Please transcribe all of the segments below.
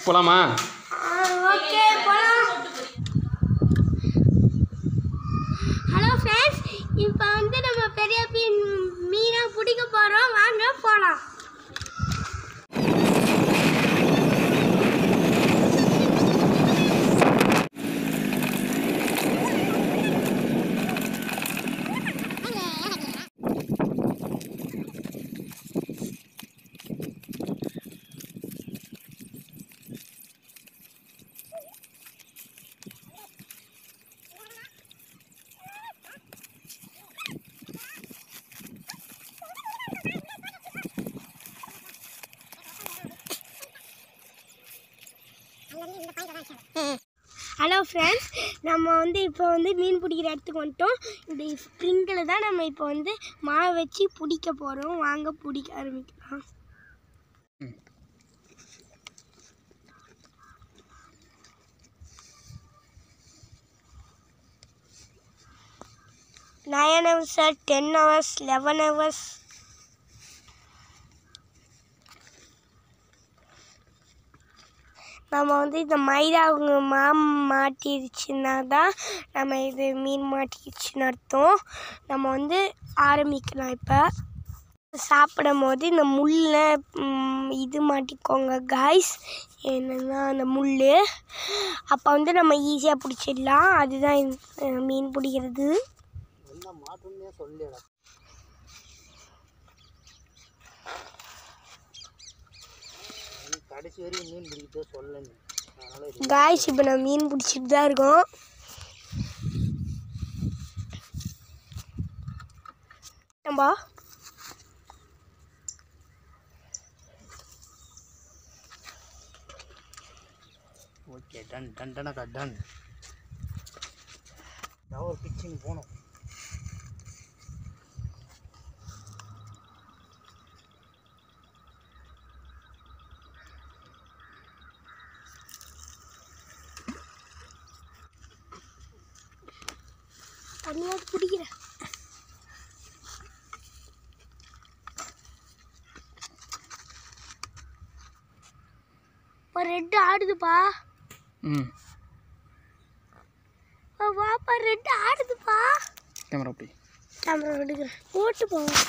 போலாமா ஓகே போலாம் hello friends இப்போ வந்து நம்ம பெரிய மீன் மீனை பிடிக்க போகிறோம் வாங்க போகலாம் ஹலோ ஃப்ரெண்ட்ஸ் நம்ம வந்து இப்போ வந்து மீன் பிடிக்கிற இடத்துக்கு வந்துட்டோம் இந்த ஸ்ப்ரிங்கில் தான் நம்ம இப்போ வந்து மாவை வச்சு பிடிக்க போகிறோம் வாங்க பிடிக்க ஆரம்பிக்கலாம் nine hours ten hours eleven hours நம்ம வந்து இந்த மைதா அவங்க மாம் மாட்டிருச்சுன்னா தான் நம்ம இது மீன் மாட்டிடுச்சுன்னு அர்த்தம் நம்ம வந்து ஆரம்பிக்கலாம் இப்போ சாப்பிடும் போது இந்த முள்ளில் இது மாட்டிக்கோங்க காய்ஸ் என்னன்னா அந்த முள் அப்போ வந்து நம்ம ஈஸியாக பிடிச்சிடலாம் அதுதான் இந்த, அஹ், மீன் பிடிக்கிறது என்ன மாட்டுன்னே சொல்லல கடைசி வரைக்கும் மீன் பிடிக்கிட்டே சொல்லல நீ அதனால இது காய்ஸ் இப்போ நம்ம மீன் பிடிச்சிட்டு தான் இருக்கோம் ஏம்பா ஓகே டன் டன் டனக்கா டன் ஒரு பிச்சிங் போகணும் தண்ணியாவது பிடிக்கிறேன் இப்போ ரெட்டு ஆடுதுப்பா ம் அப்பா, வாப்பா ரெட்டு ஆடுதுப்பா கேமரா அப்படி கேமரா எடுக்கிறேன் ஓட்டு போவோம்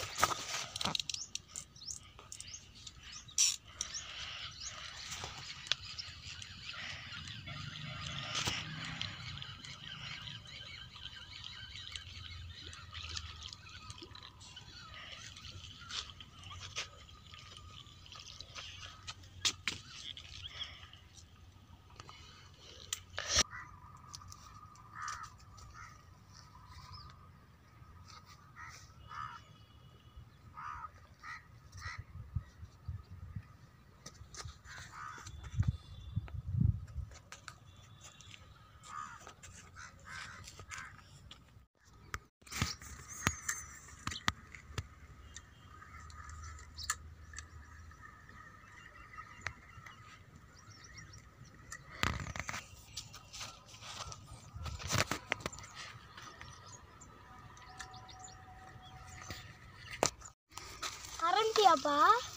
அரண்டியாப்பா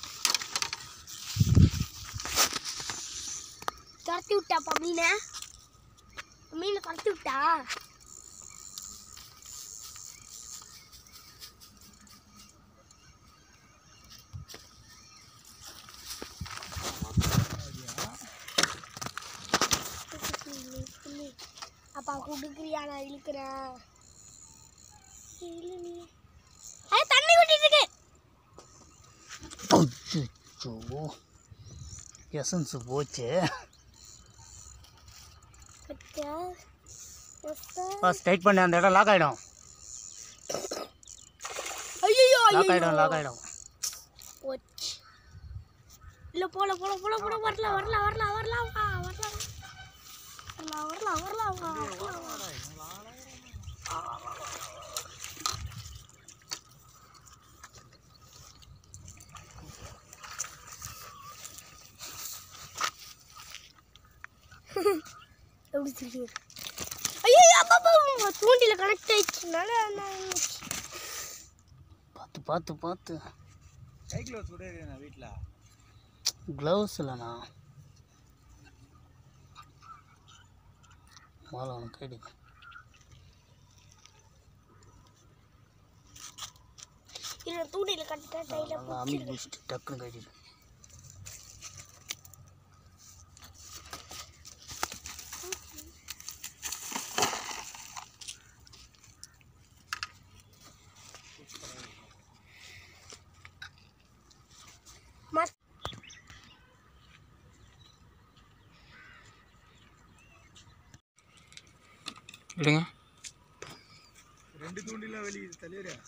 துரத்தி விட்டாப்பா மீனை மீனை துரத்தி விட்டா அப்பா குடுக்குறியா நான் இழுக்கிறேன் இழு நீ அது தண்ணி விட்டுட்டு இருக்கு அச்சோ எசன்ஸ் போச்சு பத்தியா ஃபர்ஸ்ட் டைட் பண்ணி அந்த இடம் லாக் ஆகிடும் ஐயோ லாக் ஆகிடும் லாக் ஆகிடும் போச்சு இல்ல போல போல போல போல வரல வரல வரல வரலாம் வா வரலாம் வரலாம் வரலாம் வரலாம் வா வரலாம் வா. எப்படி தெரியுது ஐயோ அப்பா அப்பா தூண்டில கனெக்ட் ஆயிடுச்சுனால நான் பார்த்து பார்த்து பார்த்து சைக்கிள் சுடேன் வீட்டில் க்ளவுஸ் இல்லைண்ணா மாலை அவனுக்கு கைடி இல்லை தூண்டில் கட்டிட்டா டைட்டாக நல்லா அம்மி பிடிச்சிட்டு டக்குன்னு கைடிடு மத் விடுங்க ரெண்டு தூண்டிலாம் வெளியே தலைவரா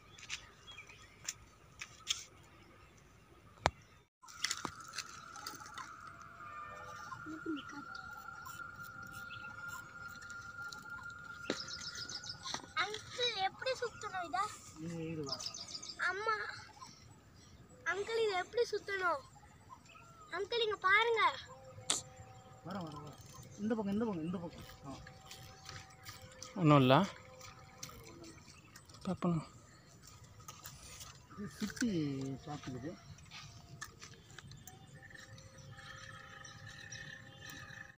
அங்கிள் எப்படி சுற்றணும் இதா அம்மா அங்கிள் இதை எப்படி சுற்றணும் அங்கிள் இங்கே பாருங்க வரோம் வரோம் வரோம் இந்த பக்கம் இந்த பக்கம் இந்த பக்கம் ஆ ஒன்றும் இல்லை பேக் பண்ணு இது சுற்றி சாப்பிடுது